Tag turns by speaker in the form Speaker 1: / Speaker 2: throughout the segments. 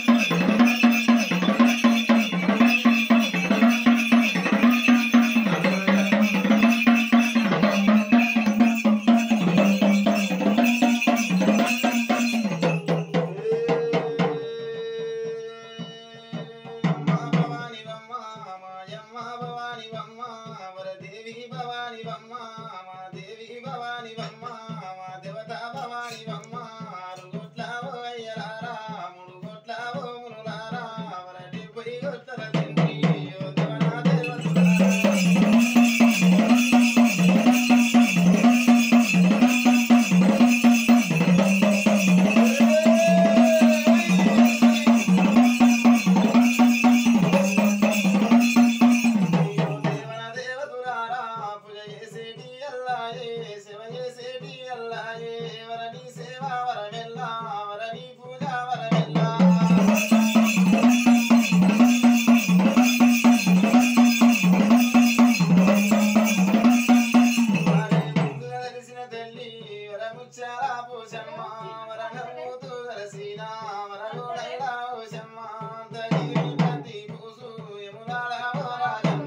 Speaker 1: భవాని బమ్మ మాయమ్మ భవాని బమ్మ వరదేవి భవాని బమ్మ మా దేవి భవాని బమ్మ మా దేవత భవాని బమ్మ ఆరు గొట్ల ఓ అయ్యలారా మూడు గొట్ల ఓ మునులారా వరటి పొయ్యి గొట్ల తండ్రి ఓ దేవనా దేవతలారా. దేవన దేవతులారా పూజ చేసేటి అల్లాయే సేవ చేసేటి అల్లాయే వరని సేవ వరమెల్లా వరని పూజ వరమెల్లా వారే ముందుగా తెలిసిన తల్లి వరముచ్చాల పోషమ్మ వరనమూతు దలసిన వరగోడైల పోషమ్మ తల్లి ప్రతి పూసు యమునాల ఓ రాజమ్మ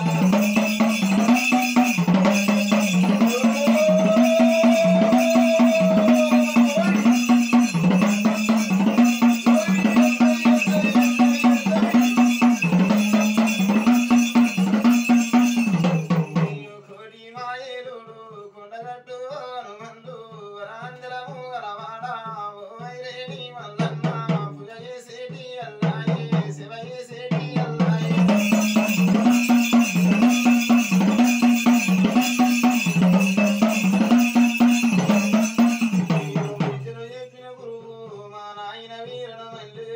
Speaker 1: కోటి మాయేలుడు కొండగట్టు హనుమంతు వరాంజలము గలవాడ ఓ వైరేణి మల్లన్న పూజ చేసేటి అల్లాయే శివ చేసేటి అల్లాయే విద్యను చెప్పిన గురువు మా నాయన వీరను మల్లి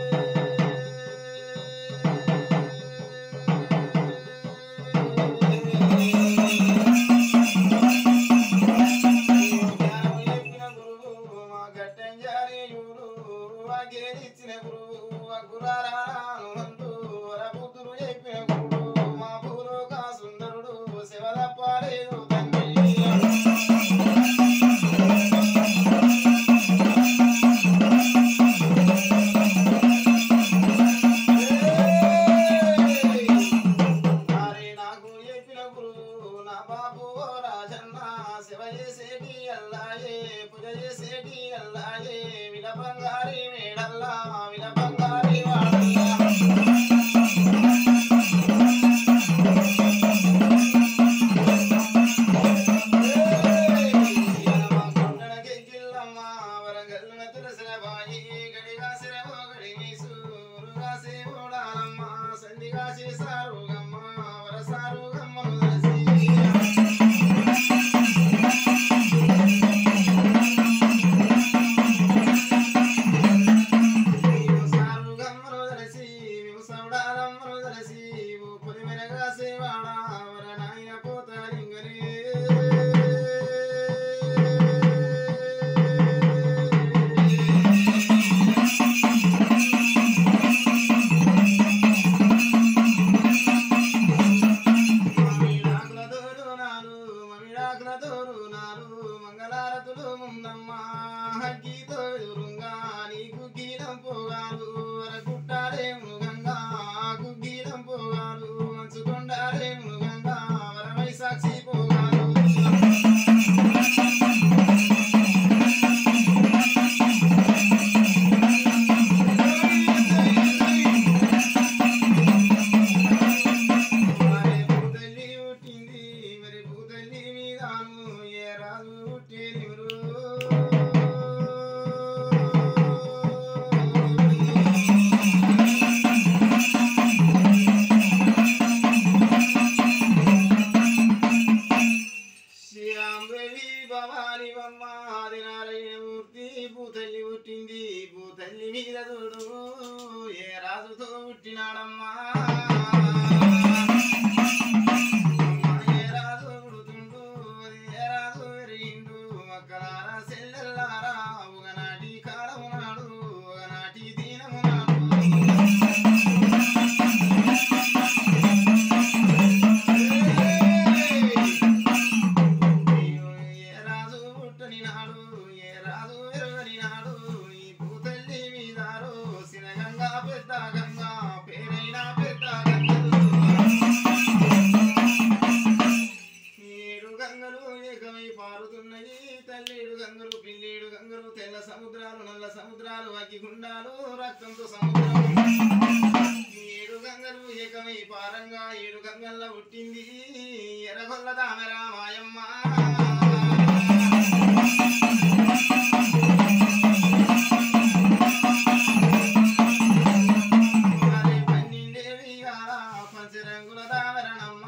Speaker 1: జ్ఞానము చెప్పిన గురువు మా గట్టంజారీయుడు వాగేనిచ్చిన గురువు అగ్గురారా హనుమంతు వరబుద్ధుడు చెప్పిన గురువు మా భూలోక సుందరుడు శివదప్పాలేదు తండ్రి అరే నాకు చెప్పిన గురువు నా బాబు ఓ రాజన్న శివ చేసేటి అల్లాయే పూజ చేసేటి అల్లాయే విల బంగారి మేడల్లా విల బంగారి వాడల్లా మంగళారతులు ముందమ్మ హగ్గీతో ఎదురుంగా నీకు గీలం పోగాలు వరకుట్టాలే మృగంగా గుగ్గీలం పోగాలు మంచుకొండాలే మృగంగా వరమై సాక్షి పోగాలు మరి భూతల్లి పుట్టింది మరి భూతల్లి మీదాను ఏ రాజు పుట్టేనివరు శ్యాంబవి భవాని బొమ్మ ఆదినారాయణ మూర్తి భూతల్లి పుట్టింది భూతల్లి మీద చూడు ఏ రాజుతో పుట్టినాడమ్మా ఏ రాజు పుడుతుండు ఏ రాజు పెరిగిండు అక్కలారా సెల్లెల్లారా ఒకనాటి కాలము నాడు ఒకనాటి దీనము నాడు ఏ రాజు పుట్టని నాడు ఏ రాజు ఎరగని నాడు ఈ భూతల్లి మీదారు సినగంగ పెద్ద గంగా పేరైన పెద్ద గంగలు ఏడు గంగలు ఏకమై పారుతున్నాయి తల్లేడు గంగలు పిల్లేడు గంగలు తెల్ల సముద్రాలు నల్ల సముద్రాలు అగ్గిగుండాలు రక్తంతో సముద్రం ఏడు గంగలు ఏకమై పారంగా ఏడు గంగల్ల పుట్టింది ఎర్రగొల్ల దామరా మాయమ్మ అరే పన్నెండేవి గాల పంచరంగుల దామరణమ్మ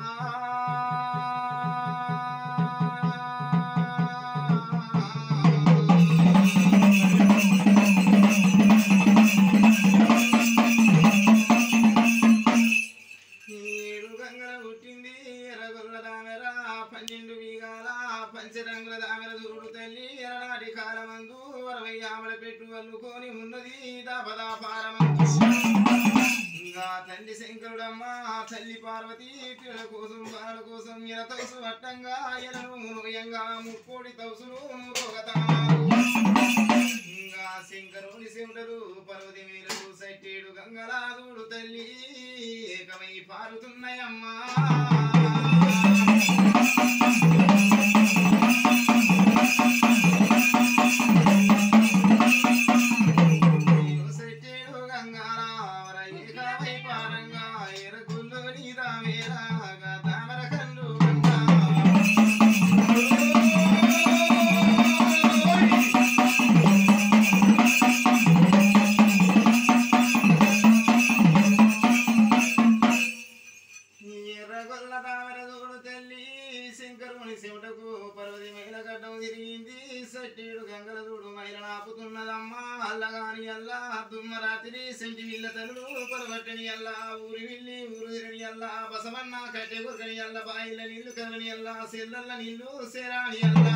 Speaker 1: ఏడు గంగల పుట్టింది ఎర్రగొల్ల దామెర పన్నెండు వీగాల పంచరంగుల దామెర చూడు తల్లి ఎరనాటి కాలమందు అరవై ఆమల పెట్టు అల్లుకొని ఉన్నది దాపదాపారమందు ఇంకా తల్లి శంకరుడమ్మ తల్లి పార్వతి పిల్లల కోసం బాల కోసం ఎల తౌసు వట్టంగా ఎలను మునుయంగా ముక్కోడి తౌసులు మురోగతాలు ఇంకా శంకరుని శివుడలు పర్వతి మీరలు సట్టేడు గంగలాదుడు తల్లి ఏకమై పారుతున్నాయమ్మా సట్టేడు గంగారావర ఏకమై పారంగా ఎరగుల్లో నీరావేరాగా తామర కళ్ళు గంగా ఎర్రగొల్ల తామర చూడు తల్లి శంకరుని శివుటకు పర్వతి మైల గడ్డం తిరిగింది సట్టేడు గంగల చూడు మైల నాపుతున్నదమ్మా అల్లగాని అల్లా దుమ్మ రాత్రి సెంటి విల్ల తల్లు పరవట్టని అల్లా ఊరి విల్లి ఊరు తిరని అల్లా బసమన్న కట్టె కొరకని అల్ల బాయిల నీళ్లు కరని అల్లా సెల్లల్ల నీళ్లు సేరాని అల్లా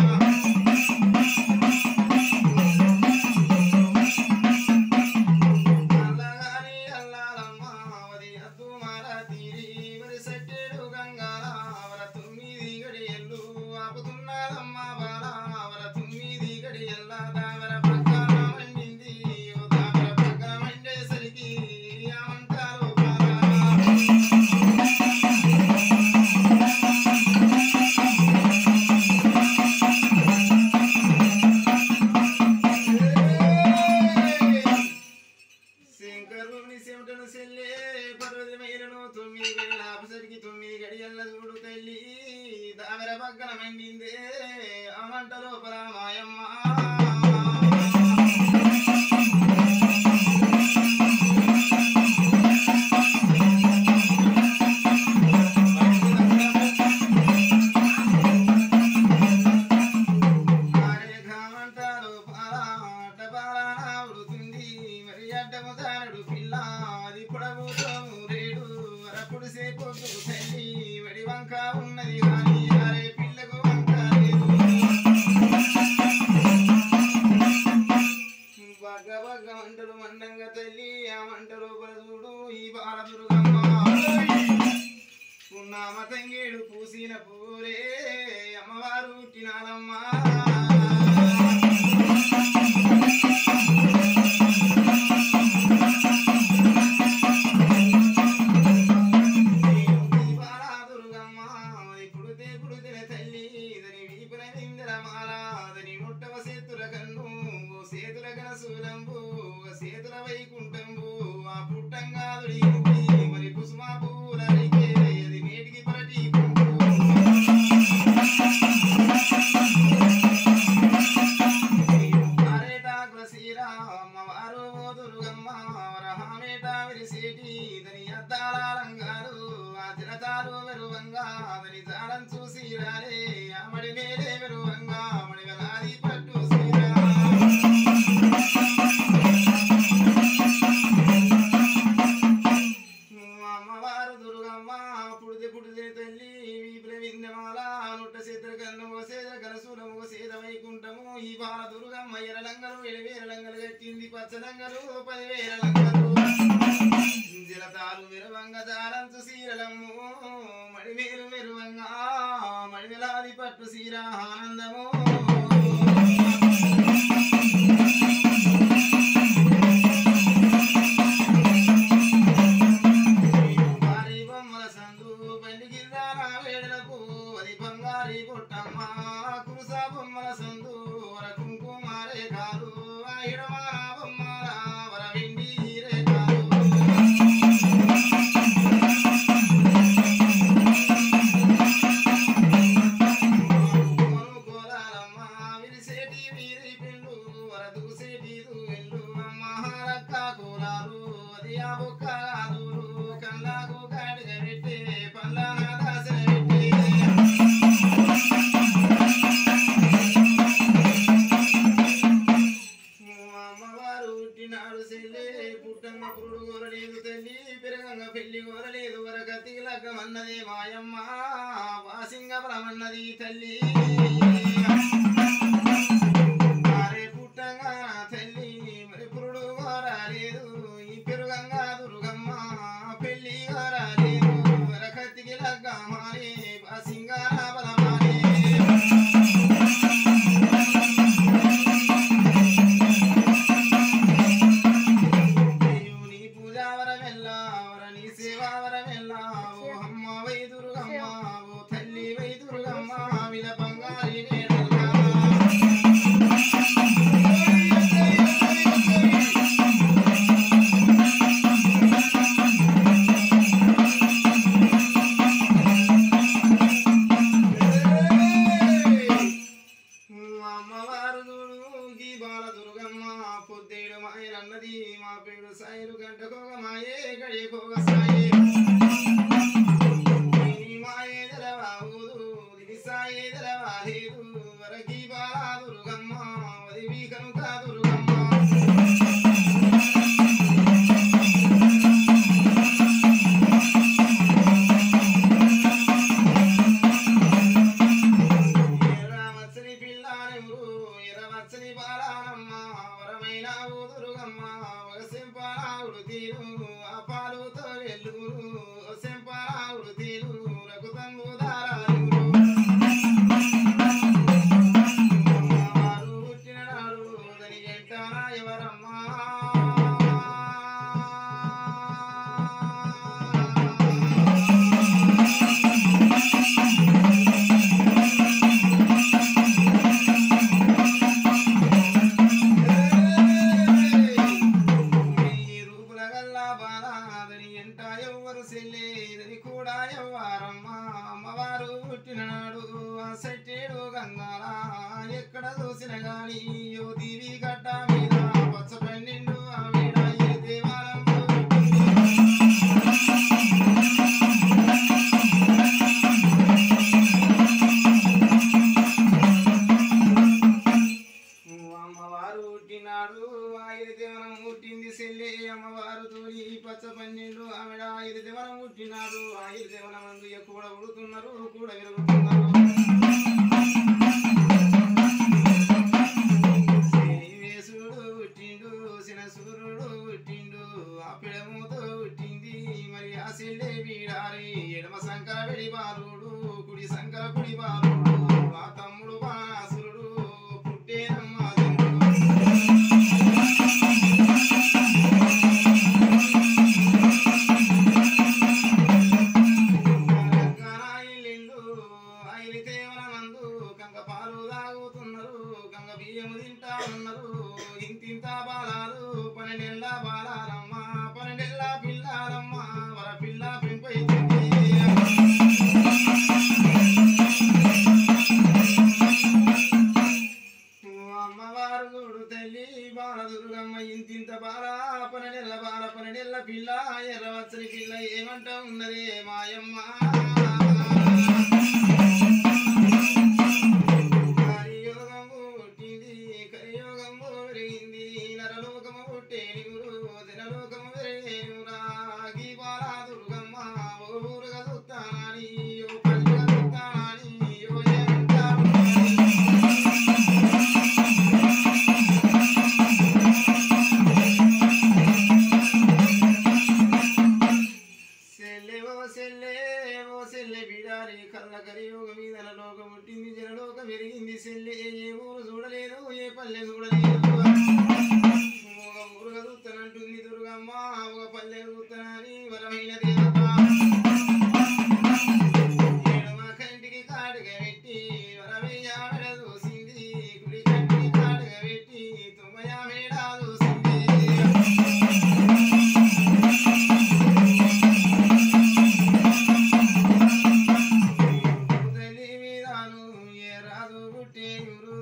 Speaker 1: అల్లగాని అల్లాలమ్మ వది అద్దు మార తీరి వరి సట్టేడు గంగాల వర తొమ్మిది గడియల్లు ఆపుతున్నదమ్మ బాల వర తొమ్మిది గడియల్ల దావర పక్కన మండింది ఓ దావర పక్కన మండేసరికి ఆమంటారు బాల శంకరుని చెమటను సెల్లే పర్వతి మైలను తొమ్మిది గడియల ఆపసరికి తొమ్మిది గడియల్ల చూడు తల్లి దామెర పక్కన మండిందే అమంట లోపల మాయమ్మ ఆరేఘామంటారు పాలాట పాలన ఉడుతుంది మరి అడ్డము దారుడు పిల్ల అది పొడవుతో రేడు వరపుడు సేపు తల్లి వడి వంక ఉన్నది కానీ అరే పిల్లకు వంక లేదు బగ్గ బగ్గ మంటలు మండంగా తల్లి ఆ మంట లోపల చూడు ఈ బాలదుర్గమ్మ ఉన్నామ తంగేడు పూసిన పూరే అమ్మవారు పుట్టినాలమ్మా దుర్గమ్మ పుడితే పుడితే తల్లి దని వీపున నిందల మాల దని ముట్టవ సేతుల కన్ను ఓ సేతుల గనసూలంబు ఓ సేతుల వైకుంఠంబు ఆ పుట్టంగా దొడిగింది మరి కుసుమ పూల రైకే అది నేటికి పరటి అరేటాకుల శ్రీరామ వారు దుర్గమ్మ వరహామేట విరిసేటి దని అద్దాల రంగాలు ఆ జనతాలు వెరువంగా దని జాడం చూసి రాలే ఆమడి మేలే వెరువంగా మడి వెలాది పట్టు శ్రీరామ అమ్మవారు దుర్గమ్మ పుడితే పుడితే తల్లి వీపుల విందమాల నొట్ట చేతుల కన్ను ఒక సేద కనసూలం ఒక సేద వైకుంఠము ఈ బాల దుర్గమ్మ ఎరలంగలు ఎడవేర లంగలు కట్టింది పచ్చలంగలు పదివేల లంగలు జలతాలు విరవంగ జాలంచు సీరలము మడిమేలు మెరువంగా మడివెలాది పట్టు సీర ఆనందము బుక్క దూరు కళ్ళకు కాడిగ పెట్టి పల్లాన దాసన పెట్టి అమ్మవారు పుట్టినాడు సెల్లే పుట్టమ్మ పురుడు కోరలేదు తల్లి పెరగంగ పెళ్లి కోరలేదు వరకతికి లగ్గమన్నది మాయమ్మ వాసింగమన్నది తల్లి అరే పుట్టంగా నా తల్లి మరి పురుడు కోరలేదు ఈ పెరుగంగా దుర్గమ్మ పెళ్లి కోరలేదు వరకతికి లగ్గమాని వాసింగార బలమాని నీ పూజా వరమెల్ల వరని సేవా వరమెల్ల ఓ అమ్మ వై దుర్గమ్మ ఓ తల్లి వై దుర్గమ్మ విల బంగారి నేడల్లా అమ్మవారు చూడు గీ బాల దుర్గమ్మ పొద్దేడు మాయనన్నది మా పేరు సాయిలు గంటకోగ మాయే గడియకోగ సాయి నీ మాయే తెలవావుదు దివి సాయే తెలవాలేదు వరకి బాల దుర్గమ్మ వదివి కనుక దుర్గమ్మ ఎర్రవచ్చని పిల్లానెవరు ఎర్రవచ్చని బాలానమ్మ వరమైన ఊదురుగమ్మ ఒక సెంపరావుడు తీరు ఆ పాలుతో వెల్లురు సెంపరావుడు తీరు రఘుతంబు దారాలు వారు పుట్టిన నాడు దాని ఎంటారా ఎవరమ్మా ఈ రూపుల గల్లా బాలాదని ఎంట ఎవ్వరు సెల్లేదని కూడా ఎవ్వారమ్మా అమ్మవారు పుట్టిననాడు ఆ సెట్టేడు గంగాల ఎక్కడ చూసిన గాని యో దీవి గడ్డ మీద పచ్చ పన్నెండు ఆవిడ ఈ దేవాలయంలో పుట్టింది. అమ్మవారు పుట్టినాడు ఆయుధ దేవనం పుట్టింది సెల్లి అమ్మవారు తోడి పచ్చ పన్నెండు ఆవిడ ఆయుధ దేవనం పుట్టినాడు ఆయుధ దేవనం అందు కూడా ఉడుతున్నారు కూడా విరుగుతున్నారు శ్రీవేశుడు పుట్టిండు శిన సూర్యుడు పుట్టిండు ఆ పిడముతో పుట్టింది మరి ఆ సెల్లె వీడారి ఎడమ శంకర వెడి బాలుడు కుడి శంకర కుడి బాలుడు ఆ తమ్ముడు బాసురుడు పుట్టేనమ్మ ఇల్లు ఐలి తేవనందు కంగ పాలు తాగుతున్నారు కంగ బియ్యము తింటా ఉన్నారు ఇంతింత బాలాలు పన్నెండేళ్ళ బాలాలమ్మ పన్నెండేళ్ళ పిల్లాలమ్మ వర పిల్ల పెంపైతుంది అమ్మవారు చూడు తల్లి బాల దుర్గమ్మ ఇంతింత బాల పన్నెండేళ్ళ బాల పన్నెండేళ్ళ పిల్ల ఎర్రవచ్చని పిల్ల ఏమంట ఉన్నదే మాయమ్మ కలియుగము పుట్టింది కలియుగము పెరిగింది నరలోకము పుట్టేనుగురు దినలోకము పెరిగేనురా గీ బాల దుర్గమ్మ ఓ ఊరుగా చూస్తానని ఓ పండుగ చూస్తానని ఓ ఏమంటా ఉన్నది? సెల్లె ఓ సెల్లె ఓ సెల్లె బిడారి కళ్ళ కలియోగ మీద లోకం పుట్టింది జనలోకం పెరిగింది సెల్లె ఏ ఊరు చూడలేదు ఏ పల్లె చూడలేదు ఒక ఊరుగా చూస్తానంటుంది దుర్గమ్మ ఒక పల్లె చూస్తానని వరమైన దేవత ఎడమ కంటికి కాడుగా పెట్టి వరవయ్య మెడ చూసింది కుడి కంటికి కాడుగా పెట్టి తుమ్మయ మెడ చూసింది తల్లి మీదాను ఏ రాజు పుట్టేయురు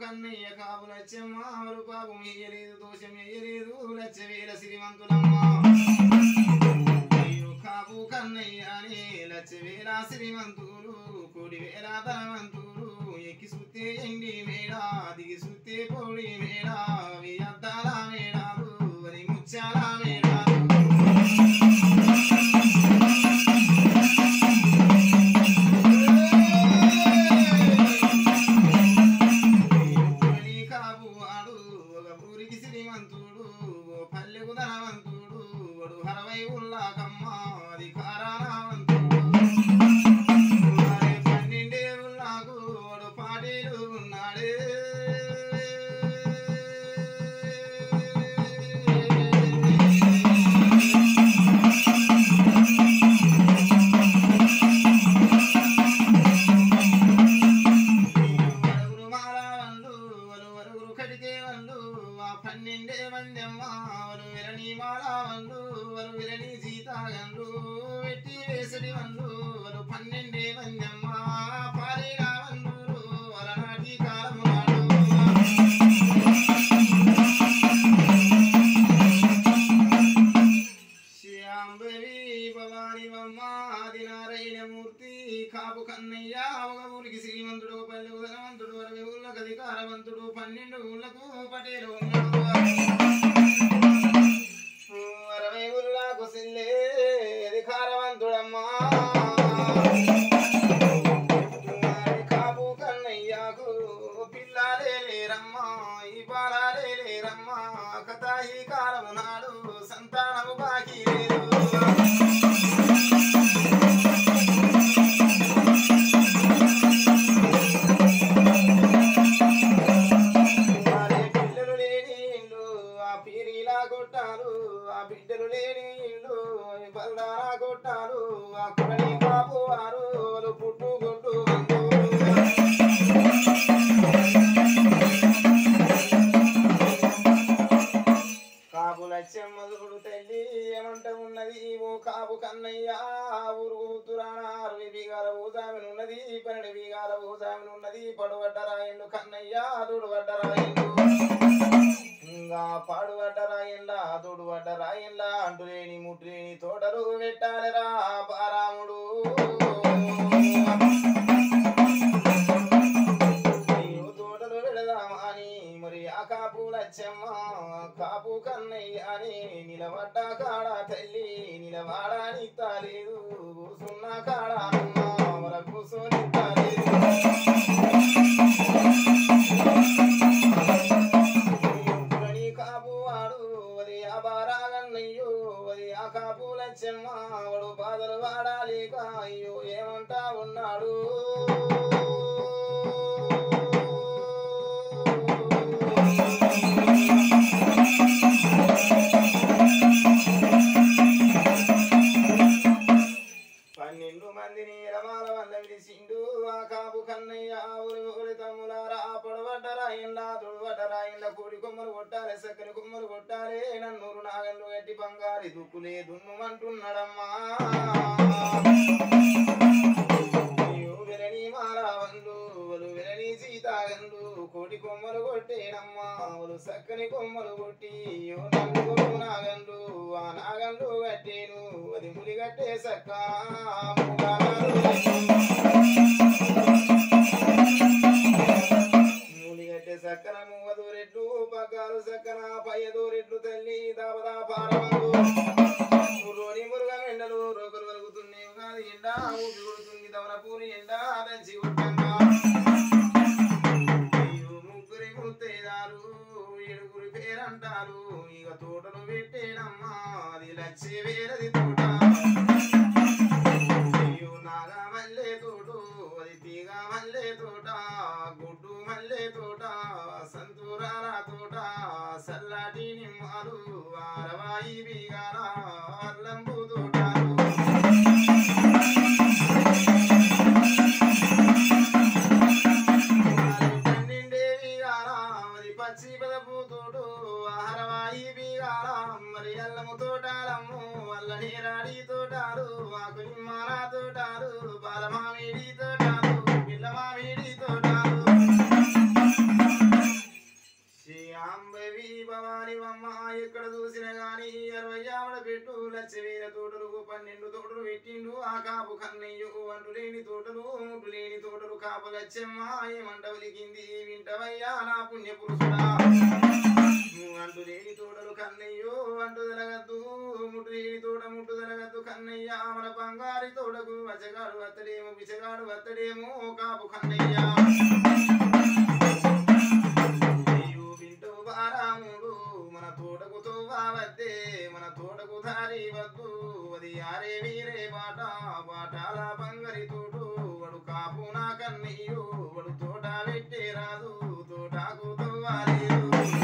Speaker 1: కన్నయ్య కాపు లచ్చమ్మ అవరు పాపం ఎయ్యలేదు దోషం ఎయ్యలేదు లచ్చ వేల సిరిమంతులమ్మ అయ్యో కాపు కన్నయ్య అని లచ్చ వేల సిరిమంతులు కోడి వేల ధనవంతులు ఎక్కి సుత్తే ఎండి మేడ దిగి సుత్తే పొడి మేడ అవి అద్దాల మేడాలు అని ముచ్చాల మేడాలు ఊరి కాపు వాడు ఒక ఊరికి శ్రీమంతుడు ఓ పల్లెకు ధనవంతుడు వాడు హరవై ఉల్లాకమ్మ అధికారావంతుడు వాడే పన్నెండే ఉల్లాకు వాడు పాటీలు ఉన్నాడే వరుగురు మారావన్లు వరు వరుగురు కడికే వన్లు ఆ పన్నెండే మందెమ్మ వరు విరణి మారావన్లు వరు విరణి సీతాగన్లు వెట్టి వేసడి వన్లు వరు పన్నెండే మందెమ్మ పారిగా వన్లు వరనాటి కాలము నాడు శ్యాంబవి భవాని మమ్మ ఆదినారాయణ మూర్తి కాపు కన్నయ్య ఒక ఊరికి శ్రీమంతుడు పల్లె ధనవంతుడు అరవై ఊళ్ళకు అధికారవంతుడు పన్నెండు ఊళ్ళకు పటేలు ఉన్నాడు అరవై ఊళ్ళకు సిల్లే అధికారవంతుడమ్మా వారి కాపు కన్నయ్యకు పిల్లాలే లేరమ్మా ఈ బాలాలే లేరమ్మా కథ ఈ కాలము నాడు సంతానము బాకీ లేదు వారి పిల్లలు లేని ఇల్లు ఆ పీరిలా కొట్టారు ఆ బిడ్డలు లేని ఇల్లు బల్లారా కొట్టారు ఆ కుడని కాపు వారు వాళ్ళు పుట్టు కొట్టు కాపు లక్ష్యమ్మదుడు తల్లి ఏమంట ఉన్నది ఓ కాపు కన్నయ్య ఊరు కూతురాన అరవై బీగాల ఊసామిని ఉన్నది పన్నెండు బీగాల ఊసామిని ఉన్నది పడుబడ్డ రాయండు కన్నయ్య దుడుబడ్డ రాయండు ఇంకా పాడుబడ్డ రాయండ్ల దుడుబడ్డ రాయండ్ల అంటులేని ముట్టులేని తోటలు పెట్టాలిరా బారాముడు అయ్యో తోటలు పెడదామని మరి ఆ కాపు లచ్చమ్మ కాపు కన్నయ్య అని నిలబడ్డ కాడ తల్లి నిలబడని తాలేదు కూసున్న కాడ అమ్మ మర కూసోని తాలేదు పురణి కాపు వాడు అది ఆ బారాగన్నయ్యో అది ఆ కాపు లచ్చమ్మ వాడు బాధలు వాడాలేక అయ్యో ఏమంటా ఉన్నాడు పన్నెండు మందిని రమాల వల్ల విడిసిండు ఆ కాపు కన్నయ్య ఊరి ఊరి తమ్ములారా పొడబడ్డ రాయిండ్ల తొడబడ్డ రాయిండ్ల కోడి కొమ్మలు కొట్టాలి సక్కని కొమ్మలు కొట్టాలి నన్నూరు నాగన్లు గట్టి బంగారి దుక్కులే దున్నుమంటున్నాడమ్మా అయ్యో విరణి మారావన్లు వలు విరణి సీతాగన్లు కోటి కొమ్మలు కొట్టేనమ్మా వలు సక్కని కొమ్మలు కొట్టి అయ్యో నన్నూరు నాగన్లు ఆ నాగన్లు కట్టేను అది ములి కట్టే సక్క మూలి కట్టే సక్కన మూవదు రెడ్లు పగ్గాలు సక్కన పయ్యదు రెడ్లు తల్లి దాబదా పారవందు రోని మురుగ ఎండలు రోకలు వెలుగుతున్నాయి ఉగాది ఎండ ఊపి కొడుతుంది దవన పూరి ఎండ దంచి కొట్టంగా అయ్యో ముగ్గురి ముత్తేదారు ఏడుగురి పేరంటారు ఇక తోటలు పెట్టేనమ్మా అది లచ్చే వేరది తోట అయ్యో నాగా మల్లె తోటు అది తీగ మల్లె తోట గుడ్డు మల్లె తోట సంతూరాల తోట సల్లాటి నిమ్మలు అరవాయి బీగాల అల్లంబు తోటాలు పన్నెండే బీగాల మరి పచ్చి పదపు తోడు ఆహారవాయి బీగాల మరి అల్లము తోటాలమ్ము అల్లని రాడి తోటాలు ఆకు నిమ్మల తోటాలు బాలమామిడి తోటాలు పిల్ల మామిడి తోటాలు ఎక్కడ చూసినా గాని అరవై ఆవిడ పెట్టు లక్ష వేల తోటలు పన్నెండు తోటలు పెట్టిండు ఆ కాపు కన్నయ్యు అంటు లేని తోటలు ముట్టు లేని తోటలు కాపు లచ్చమ్మ ఏమంట ఒలికింది వింటవయ్యా నా పుణ్య పురుషుడా నువ్వు అంటు లేని తోటలు కన్నయ్యో అంటు తిరగద్దు ముట్టు లేని తోట ముట్టు తిరగద్దు కన్నయ్య మన బంగారి తోటకు వచగాడు వత్తడేమో బిచగాడు వత్తడేమో కాపు కన్నయ్య అయ్యో వింటూ బారాముడు మన తోటకు తోవద్దే మన తోటకు దారి వద్దు అది ఆరే వీరే బాట బాటాల బంగరి తోటు వడు కాపు నా కన్నయ్యు వడు తోట పెట్టే రాదు తోటకు తోవాలేదు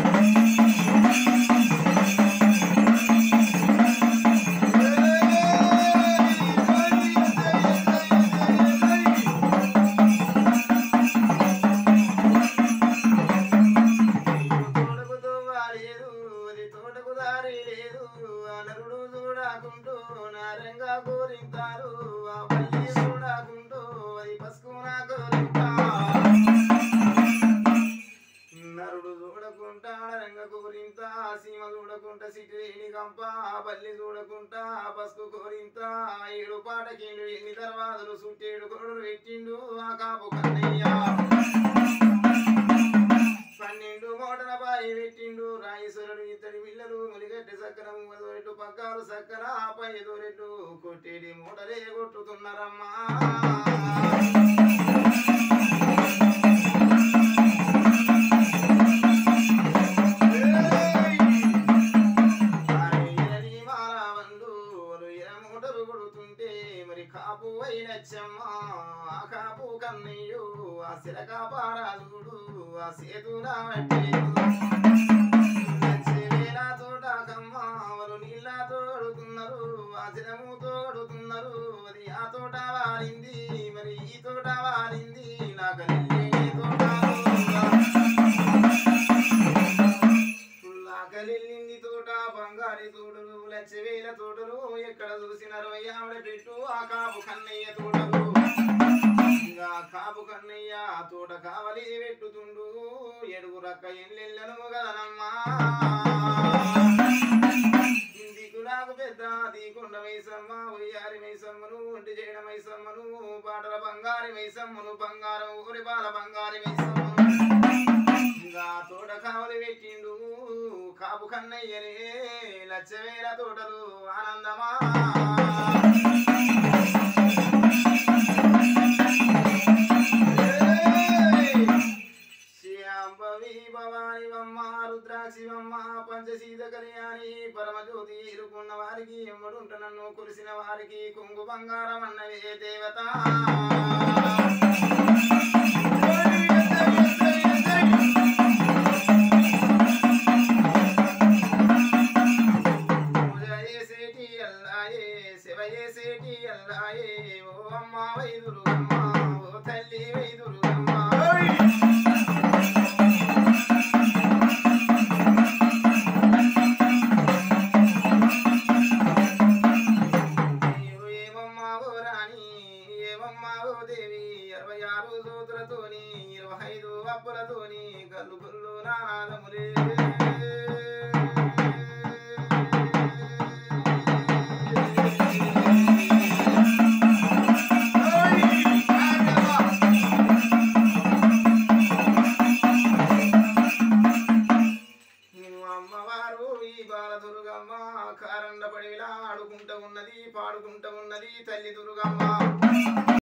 Speaker 1: తోటకు తోవాలేదు అది తోటకు దారి లేదు ఆ నరుడు చూడకుంటూ నారంగా కోరింతారు ఆ పల్లి చూడకుంటూ అది పసుకున కోరింతా నరుడు చూడకుంటా రంగ కోరింత సీమ చూడకుంటా సిటిని కంప బల్లి చూడకుంటా పసుపు కోరింత ఏడు పాటకిండు ఎన్ని తర్వాతలు సుట్టేడు కొడులు పెట్టిండు ఆ కాపు కన్నయ్య పన్నెండు మోటల బాయి పెట్టిండు రాయేశ్వరుడు ఇద్దరి పిల్లలు ములిగట్టి సక్కన మూగదోరెట్టు పక్కాలు సక్కన ఆపై ఎదురెట్టు కొట్టేడి మూటలే కొట్టుతున్నారమ్మా మరి కాపు అయినచ్చమ్మ ఆ కాపు కన్నయ్యు ఆ శిలక పారాజుడు ఆ సేతులా తోటకమ్మ వారు నీళ్ళ తోడుతున్నారు ఆ జలము తోడుతున్నారు అది ఆ తోట వారింది మరి ఈ తోట వారింది నాకు తోట లాగలిల్లింది తోట బంగారి తోటలు లక్ష వేల తోటలు ఎక్కడ చూసిన అరవై ఆవిడ పెట్టు ఆ కాపు కన్నయ్య తోటలు ఇంకా కాపు కన్నయ్య ఆ తోట కావలి పెట్టుతుండు ఎడుగు రక్క ఎల్లెళ్ళను గదనమ్మా ఇందికు నాకు పెద్ద దీకొండ మైసమ్మ ఉయ్యారి మైసమ్మను ఒంటి చేయడం మైసమ్మను పాటల బంగారి మైసమ్మను బంగారం ఊరి బాల బంగారి మైసమ్మను ఇంకా తోట కావలి పెట్టిండు కాపు కన్నయ్యనే లచ్చవేల తోటలు ఆనందమా శ్యాంబవి భవాని వమ్మ రుద్రాక్షివమ్మ పంచశీత కళ్యాణి పరమజ్యోతి ఇరుకున్న వారికి ఎమ్మడుంట నన్ను కురిసిన వారికి కొంగు బంగారం అన్నవే దేవత పూజయేసేటి అల్లాయే శివయేసేటి అల్లాయే ఓ అమ్మ వైదురుగమ్మ ఓ తల్లి వైదురుగమ్మ నీవు ఏమమ్మావో రాణి ఏమమ్మావో దేవి ఇరవై ఆరు సూతులతోని ఇరవై ఐదు అప్పులతోని కల్లు కల్లు నానాదములే అమ్మవారు ఈ బాలదుర్గమ్మ కారండ పడివిలా ఆడుకుంటూ ఉన్నది పాడుకుంటూ ఉన్నది తల్లి దుర్గమ్మ